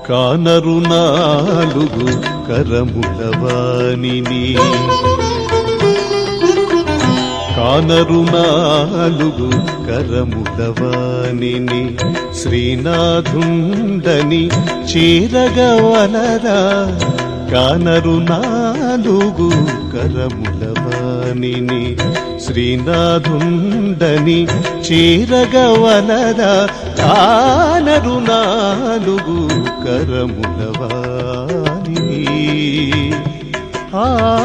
కానరు నాలుగు కరముల వాణిని కానరు నాలుగు కరముల వాణిని శ్రీనాథుండని చేరగవలరా కానరు నాలుగు కరముల వాణిని శ్రీనాథుండని చేరగవలరా కానరు నాలుగు కరముల వాణిని ఆ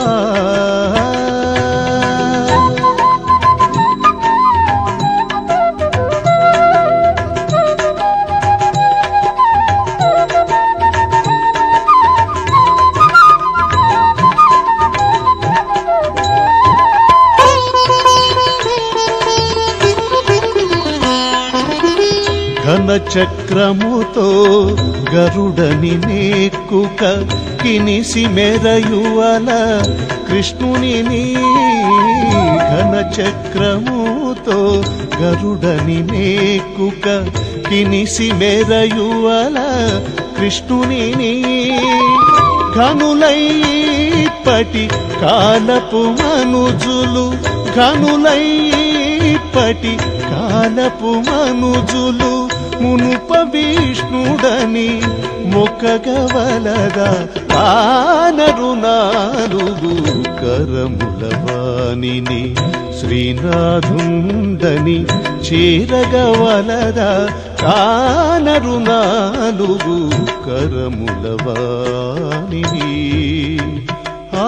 ఘన చక్రముతో గరుడని నేక్కుక కినిసి మెరయువల కృష్ణుని ఘన చక్రముతో గరుడని నేక్కుక కినిసి మెరయువల కృష్ణుని ఘనులైపటి కాలపు మనుజులు ఘనులైపటి కాలపు మనుజులు మునుప విష్ణుడని మొక్కగవలదా ఆనరు నాలుగు కరముల వాణిని శ్రీనాథుండని చేరగవలదా కానరు నాలుగు కరముల వాణిని ఆ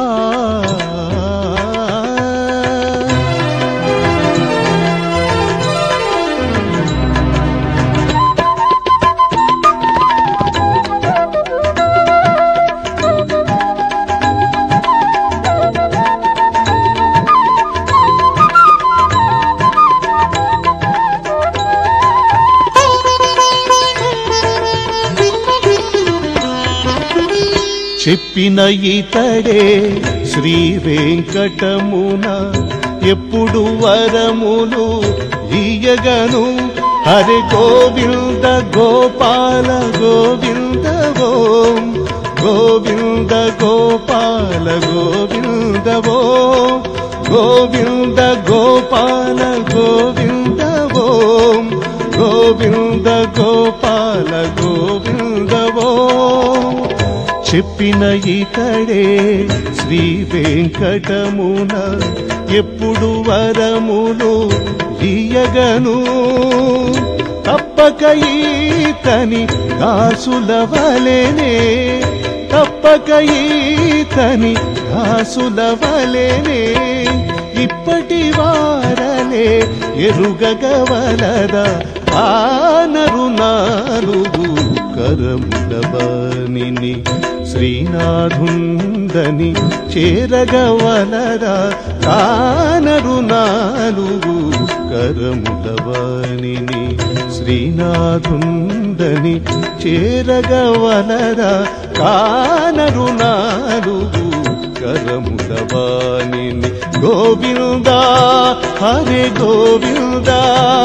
చెప్పిన ఇతడే శ్రీ వెంకటమున ఎప్పుడు వరములు ఇయగను హరి గోవింద గోపాల గోవింద ఓం గోవింద గోపాల గోవింద ఓం గోవింద గోపాల గోవింద ఓం గోవింద గోపాల గోవింద ఓం చెప్పిన ఇతడే శ్రీ వెంకటమున ఎప్పుడు వరములు ఇయగను తప్పక ఈతని దాసుల వలెనే తప్పక ఈతని దాసుల వలెనే ఇప్పటి వారలే ఎరుగగవలదా ఆనరు నాలుగు కరముల వాణిని శ్రీనాథుండని చేరగవలరా కానరు నాలుగు కరముల వాణిని శ్రీనాథుండని చేరగవలరా కానరు నాలుగు కరముల వాణిని గోవిందా హరే గోవిందా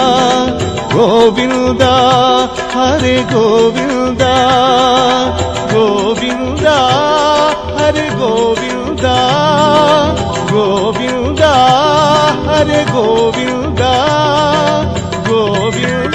గోవిందా హరే గోవిందా గోవిందా హరే గోవిందా గోవిందా హరే గోవిందా గోవిందా